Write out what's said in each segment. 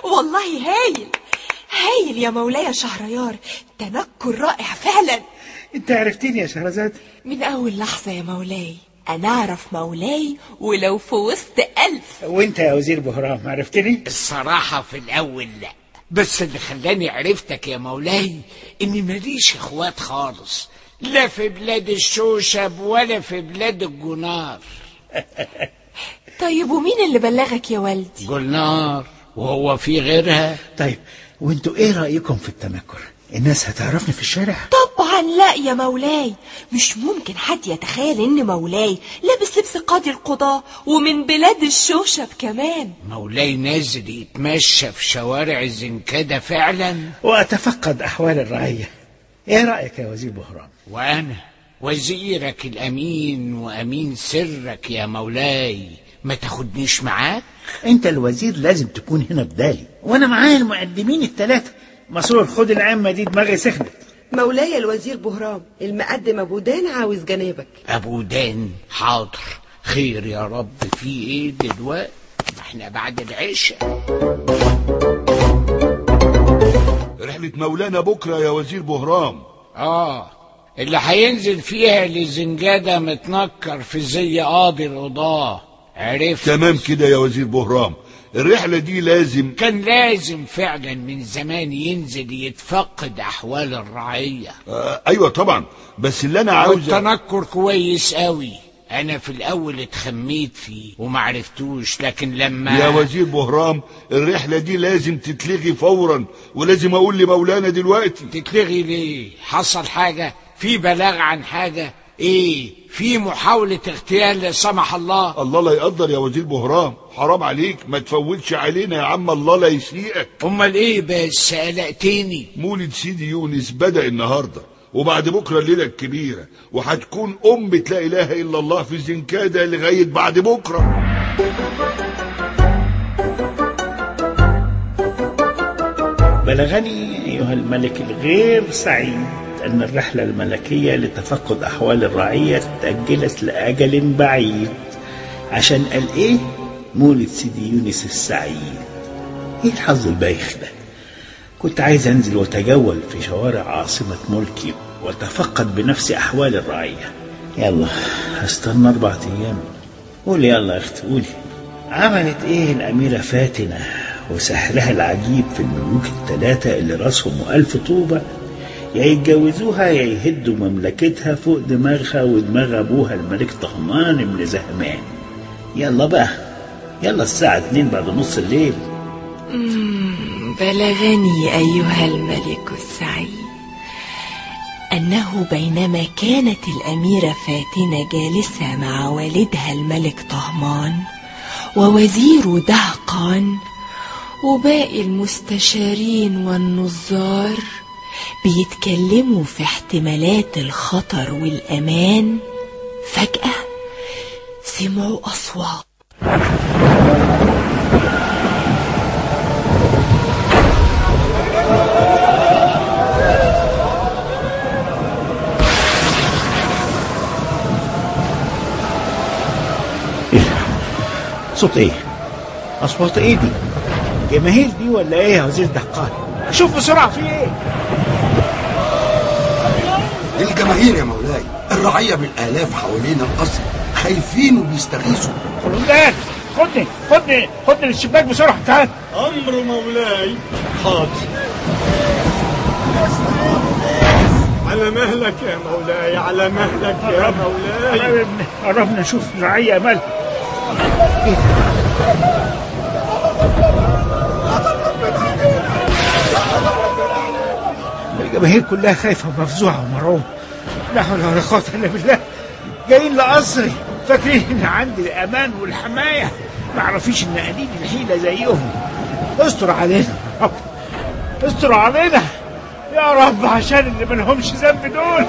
والله هايل هايل يا مولاي شهريار تنكر رائع فعلا انت عرفتيني يا شهرزاد من أول لحظة يا مولاي أنا أعرف مولاي ولو في وسط ألف وانت يا وزير بهرام عرفتني الصراحة في الأول لا بس اللي خلاني عرفتك يا مولاي إني ماليش إخوات خالص لا في بلاد الشوشب ولا في بلاد الجنار طيب ومين اللي بلغك يا والدي جنار وهو في غيرها طيب وانتوا ايه رأيكم في التنكر الناس هتعرفني في الشارع طبعا لا يا مولاي مش ممكن حد يتخيل ان مولاي لابس لبس قاضي القضاة ومن بلاد الشوشب كمان مولاي نازل يتمشى في شوارع الزنكدة فعلا واتفقد احوال الرعية ايه رأيك يا وزير بهرام وأنا وزيرك الأمين وأمين سرك يا مولاي ما تاخدنيش معاك انت الوزير لازم تكون هنا بدالي وانا معايا المقدمين الثلاثة مسرور خد العامة دي دماغي سخنت مولاي الوزير بهرام المقدم ابو دان عاوز جنابك أبو دان حاضر خير يا رب في إيه دلوقتي ما احنا بعد العشاء رحلة مولانا بكرة يا وزير بهرام آه اللي هينزل فيها لزنجادة متنكر في زي قاضي القضاة عرفت تمام كده يا وزير بهرام الرحلة دي لازم كان لازم فعلا من زمان ينزل يتفقد أحوال الرعية آه ايوه طبعا بس اللي انا عاوز والتنكر كويس قوي أنا في الأول اتخميت فيه ومعرفتوش لكن لما يا وزير بهرام الرحلة دي لازم تتلغي فورا ولازم اقول لمولانا دلوقتي تتلغي ليه حصل حاجة في بلاغ عن حاجة ايه في محاولة اغتيال لا سمح الله الله لا يقدر يا وزير بهرام حرام عليك ما تفوتش علينا يا عم الله لا يسيئك امال ايه بس قلقتني مولد سيدي يونس بدأ النهارده وبعد بكره الليله الكبيره وهتكون ام لا اله الا الله في زنكاده لغايه بعد بكره بلغني أيها الملك الغير سعيد أن الرحلة الملكية لتفقد أحوال الرعية تأجلت لأجل بعيد عشان قال إيه؟ مولد سيدي يونس السعيد إيه الحظ البايخ ده؟ كنت عايز أنزل وأتجول في شوارع عاصمة ملكي وأتفقد بنفسي أحوال الرعية يلا هستنى أربع أيام قولي يلا يا أختي قولي عملت إيه الأميرة فاتنة وسحرها العجيب في الملوك الثلاثة اللي راسهم ألف طوبة يا يتجوزوها يا يهدوا مملكتها فوق دماغها ودماغ أبوها الملك طهمان بن زهمان يلا بقى يلا الساعة اتنين بعد نص الليل بلغني أيها الملك السعيد أنه بينما كانت الأميرة فاتنة جالسة مع والدها الملك طهمان ووزير دهقان وباقي المستشارين والنظار بيتكلموا في احتمالات الخطر والأمان فجأة سمعوا أصوات صوت ايه اصوات ايه دي جماهير دي ولا ايه يا وزير دهقان شوف بسرعه في ايه الجماهير يا مولاي الرعية بالآلاف حوالين القصر خايفين وبيستغيثوا فلان خدني خدني خدني للشباك بسرعه تعال أمر مولاي حاضر على مهلك يا مولاي على مهلك يا مولاي قربنا قربنا نشوف الرعيه مال ايه ده؟ الجماهير كلها خايفه ومفزوعه ومرعوبه لا حول ولا قوه الا بالله جايين لقصري فاكرين ان عندي الامان والحمايه ما عرفيش ان قليل الحيله زيهم استر علينا يا رب استر علينا يا رب عشان اللي ملهمش ذنب دول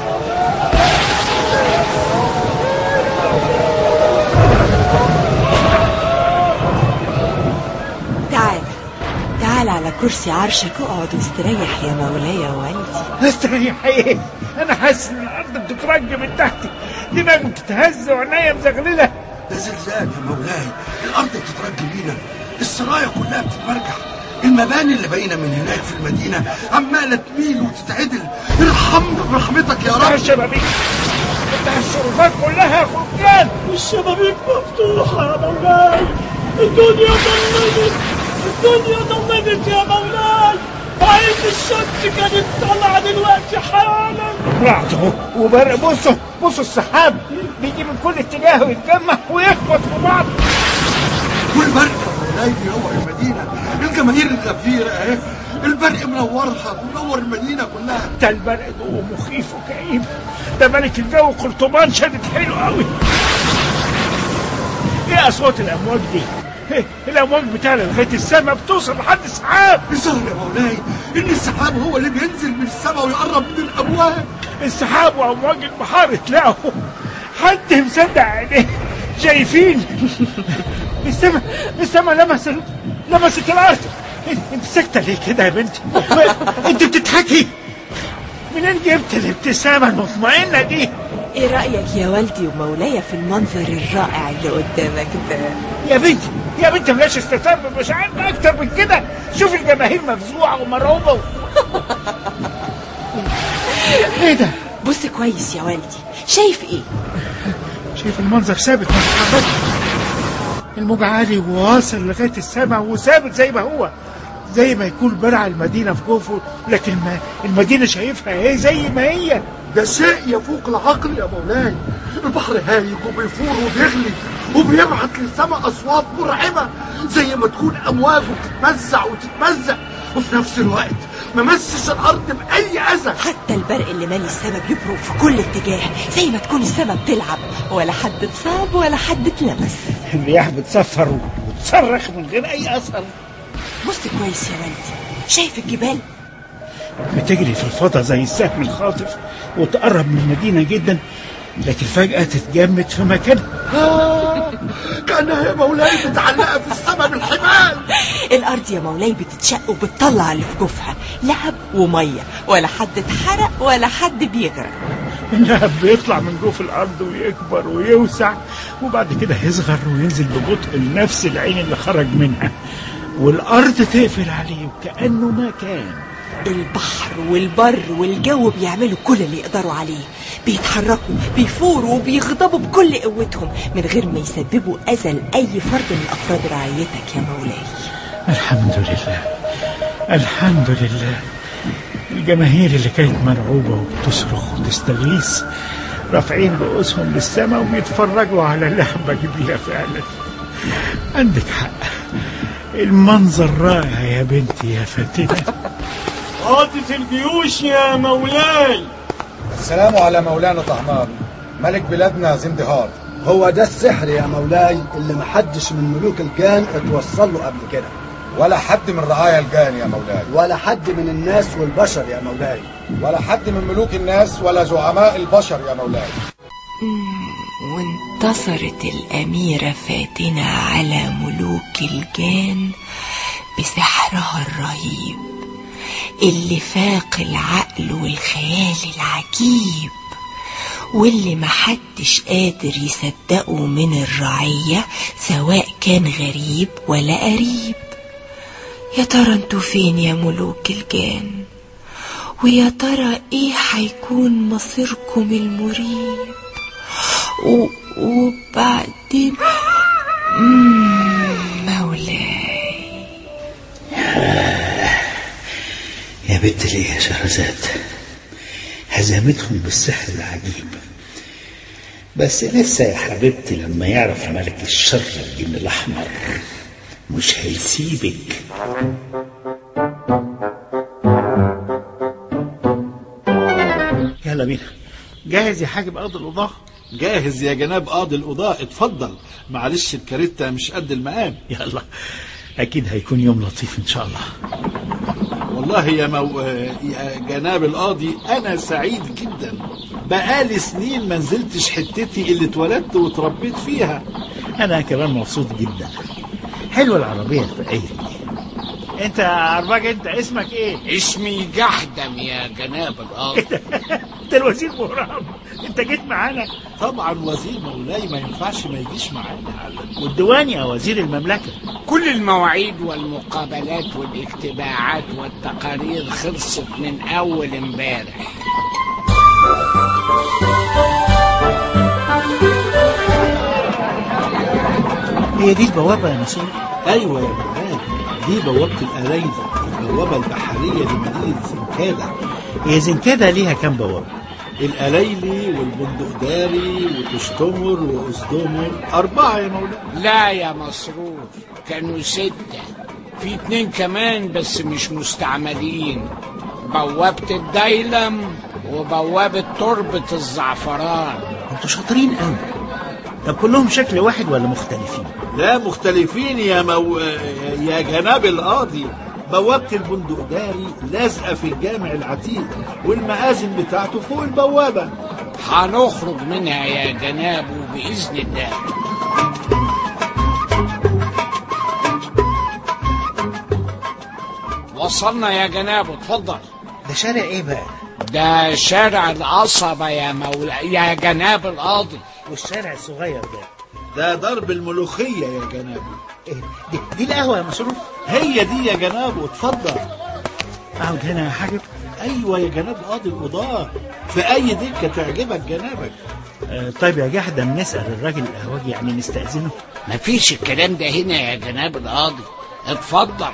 تعال تعال على كرسي عرشك اقعد واستريح يا مولاي يا والدي استريح ايه انا حاسس ان الارض بتترج من تحتي دماغي بتتهز وعينيا مزغلله ده زلزال يا مولاي الأرض بتترج بينا السرايا كلها بتتمرجح المباني اللي باينه من هناك في المدينه عماله تميل وتتعدل ارحمنا برحمتك يا افتح رب الشبابيك افتح الشرفات كلها يا خرجان الشبابيك مفتوحة يا مولاي الدنيا ضلمت الدنيا ضلمت يا مولاي وعين الشمس كانت طالعة دلوقتي حالا رعد اهو وبرق بصوا بصوا السحاب بيجي من كل اتجاه ويتجمع ويخبط في بعض والبرق يا مولاي بينور المدينه الجماهير الغفيره اهي البرق منورها منور المدينه كلها ده البرق جوه مخيف وكئيب ده ملك الجو قرطبان شدت حيله قوي ايه اصوات الامواج دي إيه الامواج بتاعنا لغايه السماء بتوصل لحد السحاب الظاهر يا مولاي ان السحاب هو اللي بينزل من السماء ويقرب من الامواج السحاب وامواج البحار اتلاقوا حد مصدق عينيه شايفين السما السما لمست لمست الارض انت ساكته ليه كده يا بنتي انت بتضحكي منين جبت الابتسامه المطمئنه دي ايه رأيك يا والدي ومولاي في المنظر الرائع اللي قدامك ده يا بنتي يا بنتي بلاش استتار بمشاعرنا اكتر من كده شوف الجماهير مفزوعه ومرعوبه و... ايه ده بص كويس يا والدي شايف ايه شايف المنظر ثابت ما اتحركش الموج عالي وواصل لغايه السماء وثابت زي ما هو زي ما يكون برع المدينه في جوفه لكن ما المدينه شايفها ايه زي ما هي ده شيء يفوق العقل يا مولاي البحر هايج وبيفور وبيغلي وبيبعت للسماء اصوات مرعبه زي ما تكون امواج وتتمزع وتتمزق وفي نفس الوقت ما مسش الارض باي اذى حتى البرق اللي مالي السما بيبرق في كل اتجاه زي ما تكون السما بتلعب ولا حد اتصاب ولا حد اتلمس الرياح بتصفر وتصرخ من غير اي اثر بص كويس يا والدي شايف الجبال بتجري في الفضاء زي السهم الخاطف وتقرب من المدينه جدا لكن فجاه تتجمد في مكانها آه كانها يا مولاي متعلقه في السماء بالحبال الارض يا مولاي بتتشق وبتطلع اللي في جوفها لهب وميه ولا حد اتحرق ولا حد بيغرق اللهب بيطلع من جوف الارض ويكبر ويوسع وبعد كده يصغر وينزل ببطء لنفس العين اللي خرج منها والارض تقفل عليه وكانه ما كان البحر والبر والجو بيعملوا كل اللي يقدروا عليه بيتحركوا بيفوروا وبيغضبوا بكل قوتهم من غير ما يسببوا اذى لاي فرد من افراد رعيتك يا مولاي الحمد لله الحمد لله الجماهير اللي كانت مرعوبة وبتصرخ وتستغيث رافعين رؤوسهم للسماء وبيتفرجوا على لعبة كبيرة فعلا عندك حق المنظر رائع يا بنتي يا فاتنة قادة الجيوش يا مولاي السلام على مولانا طهمان ملك بلادنا زندهار هو ده السحر يا مولاي اللي محدش من ملوك الجان اتوصل له قبل كده ولا حد من رعايا الجان يا مولاي ولا حد من الناس والبشر يا مولاي ولا حد من ملوك الناس ولا زعماء البشر يا مولاي وانتصرت الأميرة فاتنة على ملوك الجان بسحرها الرهيب اللي فاق العقل والخيال العجيب واللي محدش قادر يصدقه من الرعية سواء كان غريب ولا قريب يا ترى انتوا فين يا ملوك الجان ويا ترى ايه هيكون مصيركم المريب و... وبعدين مم، مولاي يا بنت ليه يا شهرزاد هزمتهم بالسحر العجيب بس لسه يا حبيبتي لما يعرف ملك الشر الجن الأحمر مش هيسيبك يلا بينا جاهز يا حاجب قاضي القضاة جاهز يا جناب قاضي القضاء اتفضل معلش الكاريتا مش قد المقام يلا أكيد هيكون يوم لطيف إن شاء الله والله يا, مو... يا جناب القاضي انا سعيد جدا بقالي سنين ما نزلتش حتتي اللي اتولدت واتربيت فيها أنا كمان مبسوط جدا حلوة العربية الفقيرة دي أنت عرباج أنت اسمك إيه؟ اسمي جحدم يا جناب القاضي أنت الوزير مهرم أنت وانت جيت معانا طبعا وزير مولاي ما ينفعش ما يجيش معانا والديوان يا وزير المملكة كل المواعيد والمقابلات والاجتماعات والتقارير خلصت من أول امبارح هي دي البوابة يا مسؤول ايوه يا مولاي دي بوابة الأليل البوابة البحرية لمدينة زنكادة هي زنكادة ليها كام بوابة الأليلي والبندقداري وتشتمر وأسدومر أربعة يا مولاي لا يا مسرور كانوا ستة في اتنين كمان بس مش مستعملين بوابة الديلم وبوابة تربة الزعفران انتوا شاطرين قوي طب كلهم شكل واحد ولا مختلفين لا مختلفين يا مو... يا جناب القاضي بوابة البندقداري لازقة في الجامع العتيق والمآذن بتاعته فوق البوابة هنخرج منها يا جنابه بإذن الله وصلنا يا جنابه اتفضل ده شارع ايه بقى ده شارع القصبة يا مولا يا جناب القاضي والشارع الصغير ده ده ضرب الملوخية يا جنابه إيه دي, دي القهوة يا مسرور هي دي يا جنابه اتفضل اقعد هنا يا حاجب ايوه يا جناب قاضي القضاة في اي دكة تعجبك جنابك آه طيب يا جحدة نسأل الراجل القهوجي يعني نستأذنه مفيش الكلام ده هنا يا جناب القاضي اتفضل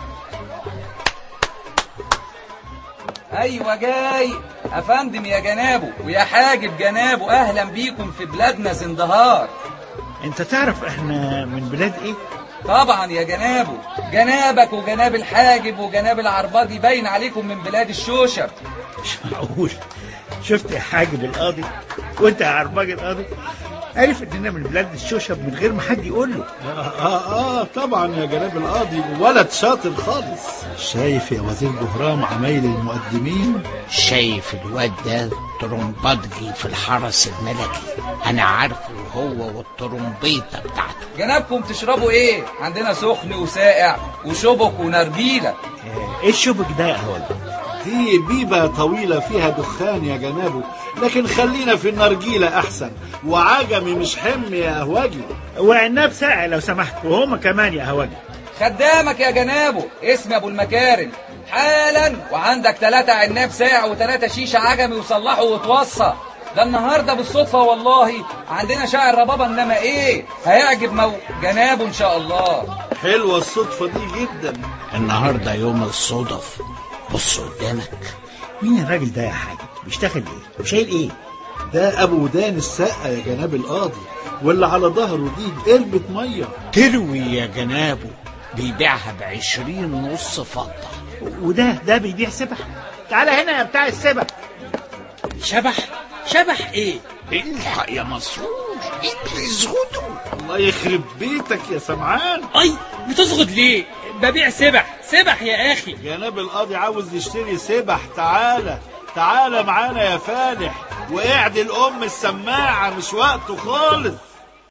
ايوه جاي افندم يا جنابه ويا حاجب جنابه اهلا بيكم في بلادنا زندهار انت تعرف احنا من بلاد ايه طبعا يا جنابه جنابك وجناب الحاجب وجناب العرباجي باين عليكم من بلاد الشوشب مش معقول شفت يا حاجب القاضي وانت يا عرباج القاضي عارف اننا من بلاد الشوشب من غير ما حد يقول له آه, آه, اه طبعا يا جناب القاضي ولد شاطر خالص شايف يا وزير جهرام عمايل المقدمين شايف الواد ده ترومبادجي في الحرس الملكي انا عارفه هو والترومبيطه بتاعته جنابكم تشربوا ايه عندنا سخن وساقع وشبك ونرجيله ايه الشبك ده يا هول دي بيبة طويلة فيها دخان يا جنابه لكن خلينا في النرجيلة أحسن وعجمي مش حمي يا أهواجي وعناب ساقع لو سمحت وهما كمان يا أهواجي خدامك يا جنابه اسمي أبو المكارم حالا وعندك ثلاثة عناب ساقع وثلاثة شيشة عجمي وصلحوا وتوصى ده النهاردة بالصدفة والله عندنا شاعر ربابة إنما إيه هيعجب مو جنابه إن شاء الله حلوة الصدفة دي جدا النهاردة يوم الصدف بص قدامك مين الراجل ده يا حاج بيشتغل ايه وشايل ايه ده ابو ودان السقة يا جناب القاضي واللي على ظهره دي قلبة مية تروي يا جنابه بيبيعها بعشرين نص فضة وده ده بيبيع سبح تعالى هنا يا بتاع السبح شبح شبح ايه الحق يا مسرور ابليس غدو الله يخرب بيتك يا سمعان اي بتسغد ليه ببيع سبح سبح يا اخي جناب القاضي عاوز يشتري سبح تعالى تعالى معانا يا فالح وقعد الام السماعة مش وقته خالص